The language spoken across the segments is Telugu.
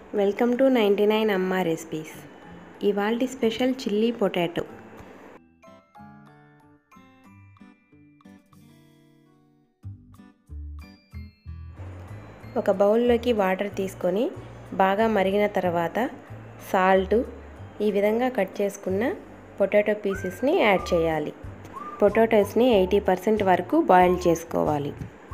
వెల్కమ్ టు నైంటీ నైన్ అమ్మ రెసిపీస్ ఇవాళ స్పెషల్ చిల్లీ పొటాటో ఒక బౌల్లోకి వాటర్ తీసుకొని బాగా మరిగిన తర్వాత సాల్ట్ ఈ విధంగా కట్ చేసుకున్న పొటాటో పీసెస్ని యాడ్ చేయాలి పొటాటోస్ని ఎయిటీ పర్సెంట్ వరకు బాయిల్ చేసుకోవాలి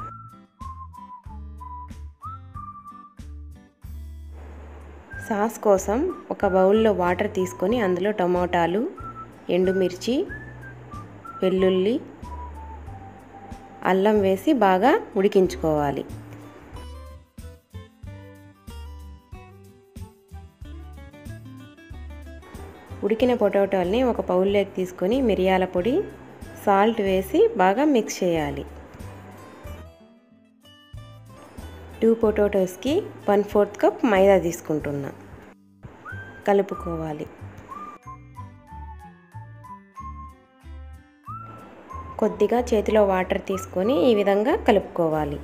సాస్ కోసం ఒక బౌల్లో వాటర్ తీసుకొని అందులో టమోటాలు ఎండుమిర్చి వెల్లుల్లి అల్లం వేసి బాగా ఉడికించుకోవాలి ఉడికిన పొటాటోల్ని ఒక బౌల్లోకి తీసుకొని మిరియాల పొడి సాల్ట్ వేసి బాగా మిక్స్ చేయాలి టూ పొటాటోస్కి వన్ ఫోర్త్ కప్ మైదా తీసుకుంటున్నా కలుపుకోవాలి కొద్దిగా చేతిలో వాటర్ తీసుకొని ఈ విధంగా కలుపుకోవాలి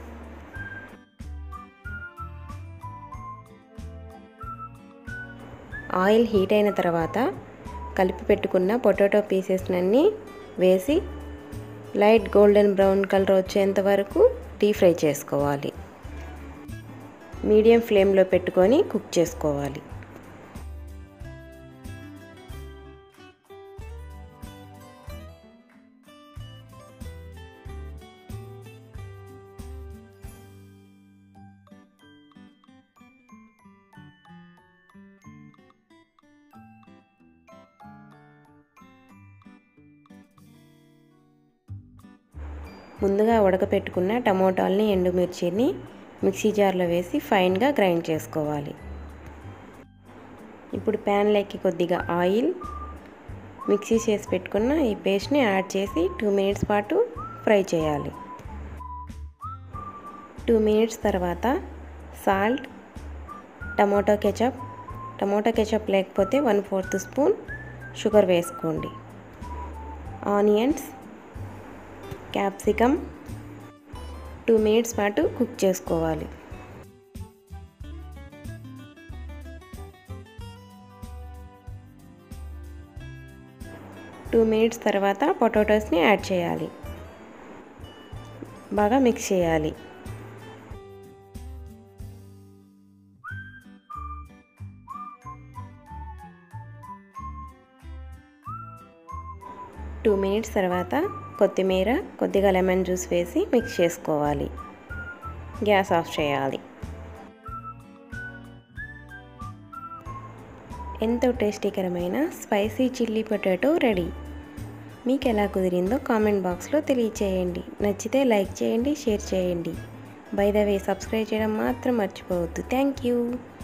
ఆయిల్ హీట్ అయిన తర్వాత కలిపి పెట్టుకున్న పొటాటో పీసెస్నన్నీ వేసి లైట్ గోల్డెన్ బ్రౌన్ కలర్ వచ్చేంత వరకు డీప్ ఫ్రై చేసుకోవాలి మీడియం ఫ్లేమ్లో పెట్టుకొని కుక్ చేసుకోవాలి ముందుగా ఉడకపెట్టుకున్న టమోటాలని ఎండుమిర్చిని మిక్సీ జార్లో వేసి ఫైన్గా గ్రైండ్ చేసుకోవాలి ఇప్పుడు ప్యాన్లోకి కొద్దిగా ఆయిల్ మిక్సీ చేసి పెట్టుకున్న ఈ పేస్ట్ని యాడ్ చేసి టూ మినిట్స్ పాటు ఫ్రై చేయాలి టూ మినిట్స్ తర్వాత salt tomato ketchup tomato ketchup లేకపోతే వన్ ఫోర్త్ స్పూన్ షుగర్ వేసుకోండి ఆనియన్స్ క్యాప్సికమ్ టూ మినిట్స్ పాటు కుక్ చేసుకోవాలి టూ మినిట్స్ తర్వాత పొటాటోస్ని యాడ్ చేయాలి బాగా మిక్స్ చేయాలి టూ మినిట్స్ తర్వాత కొత్తిమీర కొద్దిగా లెమన్ జ్యూస్ వేసి మిక్స్ చేసుకోవాలి గ్యాస్ ఆఫ్ చేయాలి ఎంతో టేస్టీకరమైన స్పైసీ చిల్లీ పొటాటో రెడీ మీకు ఎలా కుదిరిందో కామెంట్ బాక్స్లో తెలియచేయండి నచ్చితే లైక్ చేయండి షేర్ చేయండి బై ద వే సబ్స్క్రైబ్ చేయడం మాత్రం మర్చిపోవద్దు థ్యాంక్ యూ